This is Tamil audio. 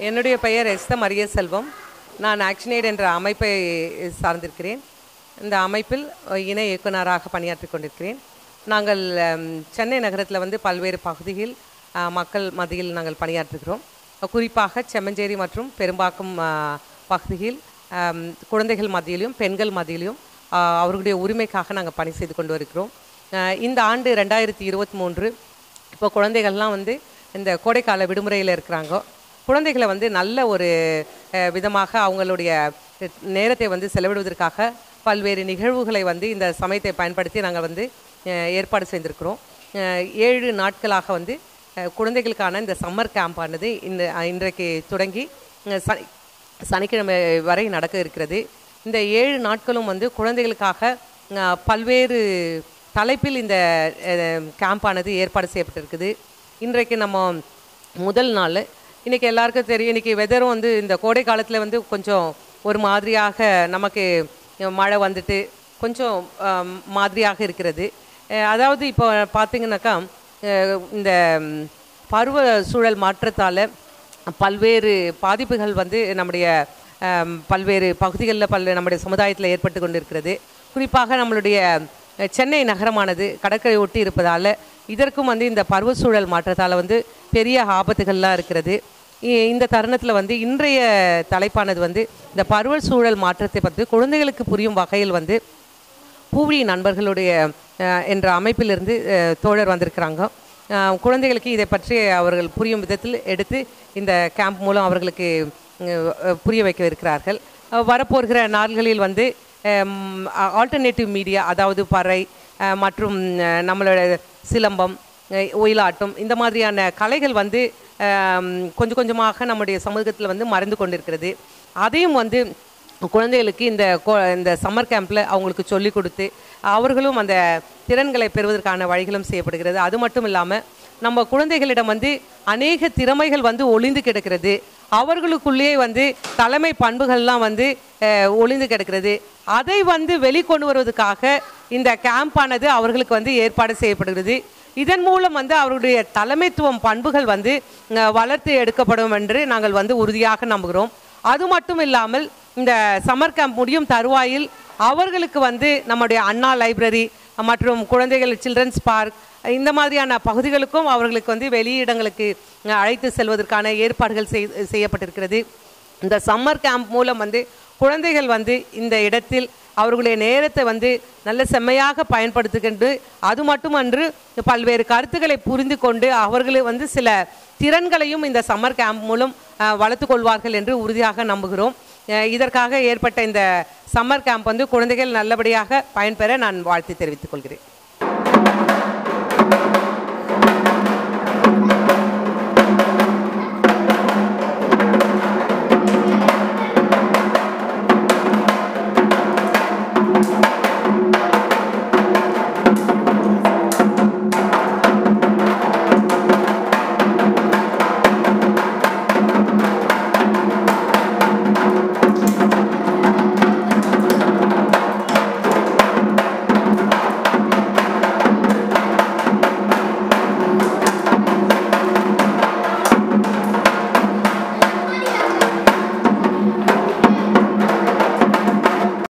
என்னுடைய பெயர் எஸ்த மரிய செல்வம் நான் ஆக்ஷனேட் என்ற அமைப்பை சார்ந்திருக்கிறேன் இந்த அமைப்பில் இணை இயக்குனராக பணியாற்றிக் கொண்டிருக்கிறேன் நாங்கள் ஹம், சென்னை நகரத்தில் வந்து பல்வேறு பகுதியில் அஹ், மக்கள் மத்தியில் நாங்கள் பணியாற்றுகிறோம் குறிப்பாக செம்மஞ்சேரி மற்றும் பெரும்பாக்கம் அஹ், பகுதியில் ஹம், குழந்தைகள் மத்தியிலும் பெண்கள் மத்தியிலும் அஹ், அவர்களுடைய உரிமைக்காக நாங்கள் பணி செய்து கொண்டு வருகிறோம் அஹ், இந்த ஆண்டு ரெண்டாயிரத்தி இருபத்தி மூன்று இப்போ குழந்தைகள்லாம் வந்து இந்த கோடைக்கால விடுமுறையில் இருக்கிறாங்க குழந்தைகளை வந்து நல்ல ஒரு அஹ், விதமாக அவங்களுடைய நேரத்தை வந்து செலவிடுவதற்காக பல்வேறு நிகழ்வுகளை வந்து இந்த சமயத்தை பயன்படுத்தி நாங்கள் வந்து அஹ், ஏற்பாடு செய்திருக்கிறோம் அஹ், ஏழு நாட்களாக வந்து அஹ், குழந்தைகளுக்கான இந்த சம்மர் கேம்ப் ஆனது இந்த இன்றைக்கு தொடங்கி அஹ், சனி சனிக்கிழமை வரை நடக்க இருக்கிறது இந்த ஏழு நாட்களும் வந்து குழந்தைகளுக்காக அஹ், பல்வேறு தலைப்பில் இந்த அஹ், கேம்பானது ஏற்பாடு செய்யப்பட்டிருக்குது இன்றைக்கு நம்ம முதல் நாள் இன்றைக்கி எல்லாருக்கும் தெரியும் இன்றைக்கி வெதரும் வந்து இந்த கோடை காலத்தில் வந்து கொஞ்சம் ஒரு மாதிரியாக நமக்கு மழை வந்துட்டு கொஞ்சம் அஹ், மாதிரியாக இருக்கிறது அஹ், அதாவது இப்போ பார்த்தீங்கன்னாக்கா அஹ், இந்த ம், பருவ சூழல் மாற்றத்தால் பல்வேறு பாதிப்புகள் வந்து நம்முடைய அம், பல்வேறு பகுதிகளில் பல்வேறு நம்முடைய சமுதாயத்தில் ஏற்பட்டு கொண்டிருக்கிறது குறிப்பாக நம்மளுடைய அஹ், சென்னை நகரமானது கடற்கரை ஒட்டி இருப்பதால் இதற்கும் வந்து இந்த பருவசூழல் மாற்றத்தால் வந்து பெரிய ஆபத்துகள்லாம் இருக்கிறது இ- இந்த தருணத்தில் வந்து இன்றைய தலைப்பானது வந்து இந்த பருவ சூழல் மாற்றத்தை பற்றி குழந்தைகளுக்கு புரியும் வகையில் வந்து பூவி நண்பர்களுடைய அஹ், என்ற அமைப்பிலிருந்து அஹ், தோழர் வந்திருக்கிறாங்க அஹ், குழந்தைகளுக்கு இதை பற்றி அவர்கள் புரியும் விதத்தில் எடுத்து இந்த கேம்ப் மூலம் அவர்களுக்கு அஹ், அஹ், புரிய வைக்க இருக்கிறார்கள் அஹ், வரப்போகிற நாள்களில் வந்து ஆல்டர்னேட்டிவ் மீடியா அதாவது பறை அஹ், மற்றும் அஹ், நம்மளோட சிலம்பம் அஹ், ஒயிலாட்டம் இந்த மாதிரியான கலைகள் வந்து அஹ், கொஞ்சம் கொஞ்சமாக நம்முடைய சமூகத்தில் வந்து மறைந்து கொண்டிருக்கிறது அதையும் வந்து குழந்தைகளுக்கு இந்த கோ- இந்த சம்மர் கேம்பில் அவங்களுக்கு சொல்லிக் கொடுத்து அவர்களும் அந்த திறன்களை பெறுவதற்கான வழிகளும் செய்யப்படுகிறது அது மட்டும் இல்லாமல் நம்ம குழந்தைகளிடம் வந்து அநேக திறமைகள் வந்து ஒளிந்து கிடக்கிறது அவர்களுக்குள்ளேயே வந்து தலைமை பண்புகள்லாம் வந்து அஹ், ஒளிந்து கிடக்கிறது அதை வந்து வெளிக்கொண்டு வருவதற்காக இந்த கேம்பானது அவர்களுக்கு வந்து ஏற்பாடு செய்யப்படுகிறது இதன் மூலம் வந்து அவர்களுடைய தலைமைத்துவம் பண்புகள் வந்து அஹ், வளர்த்து எடுக்கப்படும் என்று நாங்கள் வந்து உறுதியாக நம்புகிறோம் அது மட்டும் இல்லாமல் இந்த சம்மர் கேம்ப் முடியும் தருவாயில் அவர்களுக்கு வந்து நம்முடைய அண்ணா லைப்ரரி மற்றும் குழந்தைகள் சில்ட்ரன்ஸ் பார்க் இந்த மாதிரியான பகுதிகளுக்கும் அவர்களுக்கு வந்து வெளியிடங்களுக்கு அஹ், அழைத்து செல்வதற்கான ஏற்பாடுகள் செய் செய்யப்பட்டிருக்கிறது இந்த சம்மர் கேம்ப் மூலம் வந்து குழந்தைகள் வந்து இந்த இடத்தில் அவர்களுடைய நேரத்தை வந்து நல்ல செம்மையாக பயன்படுத்திக்கொண்டு அது மட்டுமன்று பல்வேறு கருத்துக்களை புரிந்து கொண்டு அவர்களை வந்து சில திறன்களையும் இந்த சம்மர் கேம்ப் மூலம் அஹ், வளர்த்துக் கொள்வார்கள் என்று உறுதியாக நம்புகிறோம் அஹ், இதற்காக ஏற்பட்ட இந்த சம்மர் கேம்ப் வந்து குழந்தைகள் நல்லபடியாக பயன்பெற நான் வாழ்த்து தெரிவித்துக் கொள்கிறேன்